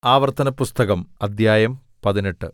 ആവർത്തനപുസ്തകം അദ്ധ്യായം പതിനെട്ട്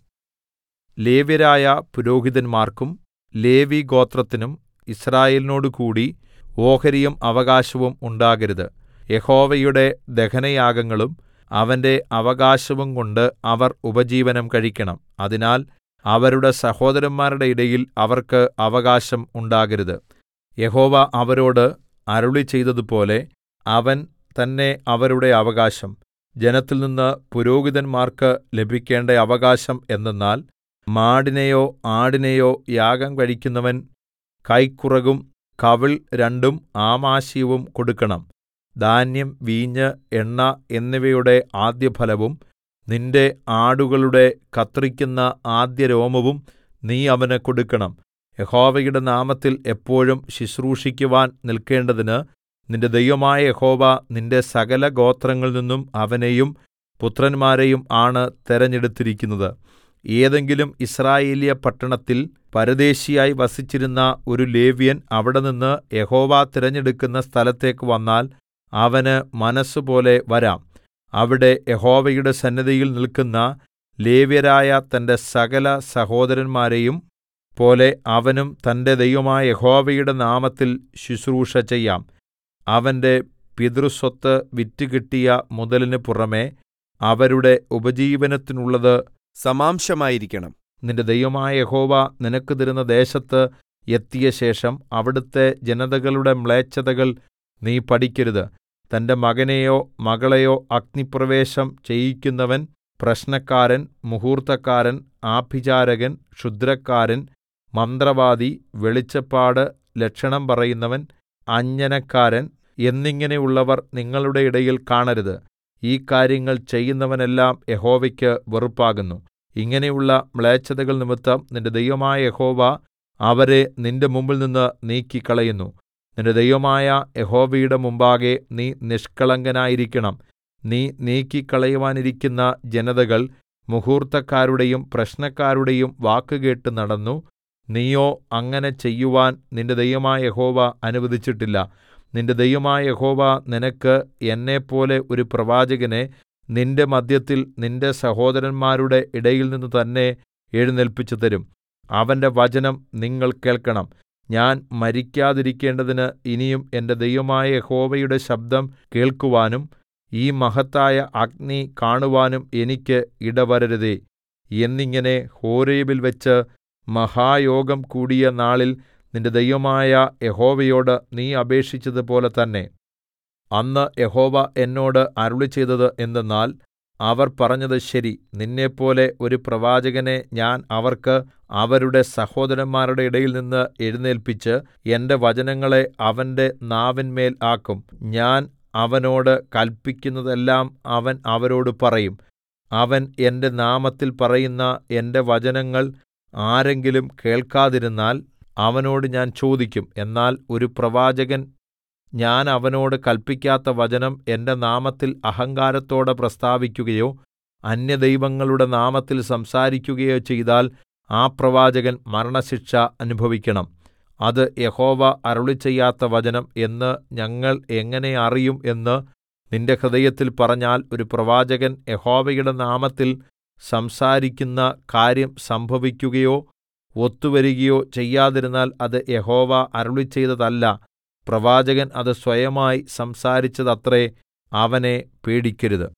ലേവ്യരായ പുരോഹിതന്മാർക്കും ലേവിഗോത്രത്തിനും യിസ്രായേലിനോടുകൂടി ഓഹരിയും അവകാശവും ഉണ്ടാകരുത് യഹോവയുടെ ദഹനയാഗങ്ങളും അവന്റെ അവകാശവുംകൊണ്ട് അവർ ഉപജീവനം കഴിക്കണം അതിനാൽ അവരുടെ സഹോദരന്മാരുടെ ഇടയിൽ അവർക്ക് അവകാശം ഉണ്ടാകരുത് യഹോവ അവരോട് അരുളിച്ചെയ്തതുപോലെ അവൻ തന്നെ അവരുടെ അവകാശം ജനത്തിൽനിന്ന് പുരോഹിതന്മാർക്ക് ലഭിക്കേണ്ട അവകാശം എന്തെന്നാൽ മാടിനെയോ ആടിനെയോ യാഗം കഴിക്കുന്നവൻ കൈക്കുറകും കവിൾ രണ്ടും ആമാശയവും കൊടുക്കണം ധാന്യം വീഞ്ഞ് എണ്ണ എന്നിവയുടെ ആദ്യഫലവും നിന്റെ ആടുകളുടെ കത്രിക്കുന്ന ആദ്യരോമവും നീ അവന് കൊടുക്കണം യഹോവയുടെ നാമത്തിൽ എപ്പോഴും ശുശ്രൂഷിക്കുവാൻ നിൽക്കേണ്ടതിന് നിന്റെ ദൈവമായ യഹോവ നിന്റെ സകല ഗോത്രങ്ങളിൽനിന്നും അവനെയും പുത്രന്മാരെയും ആണ് തെരഞ്ഞെടുത്തിരിക്കുന്നത് ഏതെങ്കിലും യിസ്രായേല്യ പട്ടണത്തിൽ പരദേശിയായി വസിച്ചിരുന്ന ഒരു ലേവ്യൻ അവിടെനിന്ന് യഹോവ തിരഞ്ഞെടുക്കുന്ന സ്ഥലത്തേക്ക് വന്നാൽ അവന് മനസ്സുപോലെ വരാം അവിടെ യഹോവയുടെ സന്നിധിയിൽ നിൽക്കുന്ന ലേവ്യരായ തന്റെ സകല സഹോദരന്മാരെയും പോലെ അവനും തന്റെ ദൈവമായ യഹോവയുടെ നാമത്തിൽ ശുശ്രൂഷ ചെയ്യാം അവന്റെ പിതൃസ്വത്ത് വിറ്റുകിട്ടിയ മുതലിന് പുറമെ അവരുടെ ഉപജീവനത്തിനുള്ളത് സമാംശമായിരിക്കണം നിന്റെ ദൈവമായ യഹോവ നിനക്ക് തരുന്ന ദേശത്ത് എത്തിയ ശേഷം അവിടുത്തെ ജനതകളുടെ മ്ലേച്ഛതകൾ നീ പഠിക്കരുത് തന്റെ മകനെയോ മകളെയോ അഗ്നിപ്രവേശം ചെയ്യിക്കുന്നവൻ പ്രശ്നക്കാരൻ മുഹൂർത്തക്കാരൻ ആഭിചാരകൻ ക്ഷുദ്രക്കാരൻ മന്ത്രവാദി വെളിച്ചപ്പാട് ലക്ഷണം പറയുന്നവൻ അഞ്ജനക്കാരൻ എന്നിങ്ങനെയുള്ളവർ നിങ്ങളുടെ ഇടയിൽ കാണരുത് ഈ കാര്യങ്ങൾ ചെയ്യുന്നവനെല്ലാം യഹോവയ്ക്ക് വെറുപ്പാകുന്നു ഇങ്ങനെയുള്ള മ്ലേച്ഛതകൾ നിമിത്തം നിന്റെ ദൈവമായ യഹോവ അവരെ നിന്റെ മുമ്പിൽനിന്ന് നീക്കിക്കളയുന്നു നിന്റെ ദൈവമായ യഹോവയുടെ മുമ്പാകെ നീ നിഷ്കളങ്കനായിരിക്കണം നീ നീക്കിക്കളയുവാനിരിക്കുന്ന ജനതകൾ മുഹൂർത്തക്കാരുടെയും പ്രശ്നക്കാരുടെയും വാക്കുകേട്ട് നടന്നു നീയോ അങ്ങനെ ചെയ്യുവാൻ നിന്റെ ദൈവമായ യഹോവ അനുവദിച്ചിട്ടില്ല നിന്റെ ദൈവമായ യഹോവ നിനക്ക് എന്നെപ്പോലെ ഒരു പ്രവാചകനെ നിന്റെ മദ്ധ്യത്തിൽ നിന്റെ സഹോദരന്മാരുടെ ഇടയിൽനിന്ന് തന്നെ എഴുന്നേല്പിച്ചു തരും അവന്റെ വചനം നിങ്ങൾ കേൾക്കണം ഞാൻ മരിക്കാതിരിക്കേണ്ടതിന് ഇനിയും എന്റെ ദൈവമായ യഹോവയുടെ ശബ്ദം കേൾക്കുവാനും ഈ മഹത്തായ അഗ്നി കാണുവാനും എനിക്ക് ഇടവരരുതേ എന്നിങ്ങനെ ഹോരേബിൽ വെച്ച് മഹായോഗം കൂടിയ നാളിൽ നിന്റെ ദൈവമായ യഹോവയോട് നീ അപേക്ഷിച്ചതുപോലെ തന്നെ അന്ന് യഹോവ എന്നോട് അരുളിച്ചെയ്തത് എന്തെന്നാൽ അവർ പറഞ്ഞത് ശരി നിന്നെപ്പോലെ ഒരു പ്രവാചകനെ ഞാൻ അവർക്ക് അവരുടെ സഹോദരന്മാരുടെ ഇടയിൽനിന്ന് എഴുന്നേല്പിച്ച് എന്റെ വചനങ്ങളെ അവന്റെ നാവിന്മേൽ ആക്കും ഞാൻ അവനോട് കല്പിക്കുന്നതെല്ലാം അവൻ അവരോട് പറയും അവൻ എന്റെ നാമത്തിൽ പറയുന്ന എന്റെ വചനങ്ങൾ ആരെങ്കിലും കേൾക്കാതിരുന്നാൽ അവനോട് ഞാൻ ചോദിക്കും എന്നാൽ ഒരു പ്രവാചകൻ ഞാൻ അവനോട് കല്പിക്കാത്ത വചനം എന്റെ നാമത്തിൽ അഹങ്കാരത്തോടെ പ്രസ്താവിക്കുകയോ അന്യദൈവങ്ങളുടെ നാമത്തിൽ സംസാരിക്കുകയോ ചെയ്താൽ ആ പ്രവാചകൻ മരണശിക്ഷ അനുഭവിക്കണം അത് യഹോവ അരുളിച്ചെയ്യാത്ത വചനം എന്ന് ഞങ്ങൾ എങ്ങനെ അറിയും എന്ന് നിന്റെ ഹൃദയത്തിൽ പറഞ്ഞാൽ ഒരു പ്രവാചകൻ യഹോവയുടെ നാമത്തിൽ സംസാരിക്കുന്ന കാര്യം സംഭവിക്കുകയോ ഒത്തുവരികയോ ചെയ്യാതിരുന്നാൽ അത് യഹോവ അരുളിച്ചെയ്തതല്ല പ്രവാചകൻ അത് സ്വയമായി സംസാരിച്ചതത്രേ അവനെ പേടിക്കരുത്